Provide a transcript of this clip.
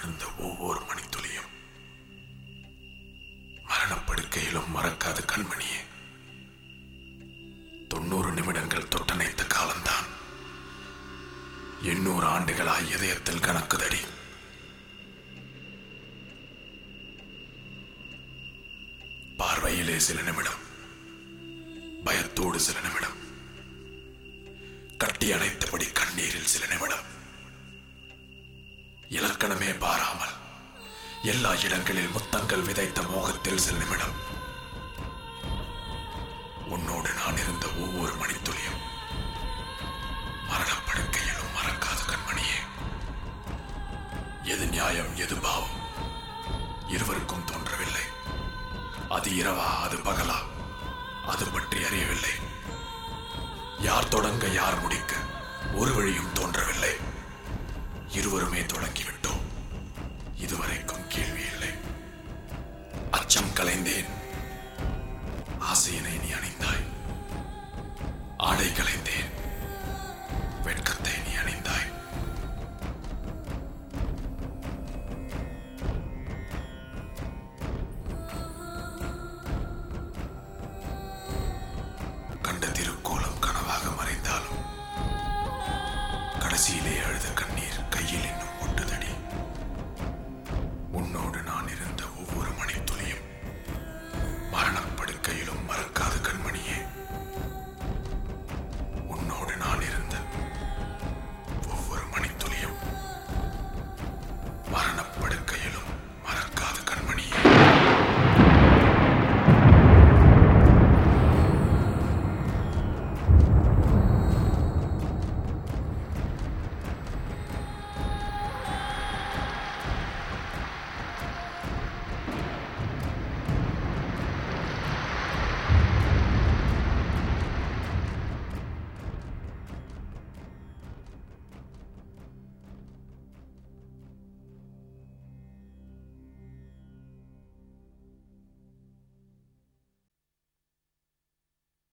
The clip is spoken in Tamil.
இருந்த ஒவ்வொரு மணித்துளியும் மரணப்படுக்கையிலும் மறக்காத கண்மணியே தொண்ணூறு நிமிடங்கள் தொட்டணைத்த காலம்தான் எண்ணூறு ஆண்டுகளாய் இதயத்தில் கணக்குதடி பார்வையிலே சில நிமிடம் பயத்தோடு சில நிமிடம் கட்டி அணைத்தபடி கண்ணீரில் சில நிமிடம் இலக்கணமே பாராமல் எல்லா இடங்களில் முத்தங்கள் விதைத்த மோகத்தில் சில நிமிடம் உன்னோடு நான் இருந்த ஒவ்வொரு மணித்துளியும் மரணப்படுக்கையிலும் மறக்காத கண்மணியே எது நியாயம் எது பாவம் இருவருக்கும் தோன்றவில்லை அது இரவா அது பகலா அது பற்றி அறியவில்லை யார் தொடங்க யார் முடிக்க ஒரு வழியும் தோன்றவில்லை இருவருமே தொடங்கிவிட்டோம் இதுவரைக்கும் கேள்வி இல்லை அச்சம் கலைந்தேன் ஆசையினை நீ அணிந்தாய் ஆடை கலைந்தேன் வெட்கத்தை நீ அணிந்தாய் கண்ட திருக்கோலம் கனவாக மறைந்தாலும் கடைசியிலே அழுத கண்ணீர்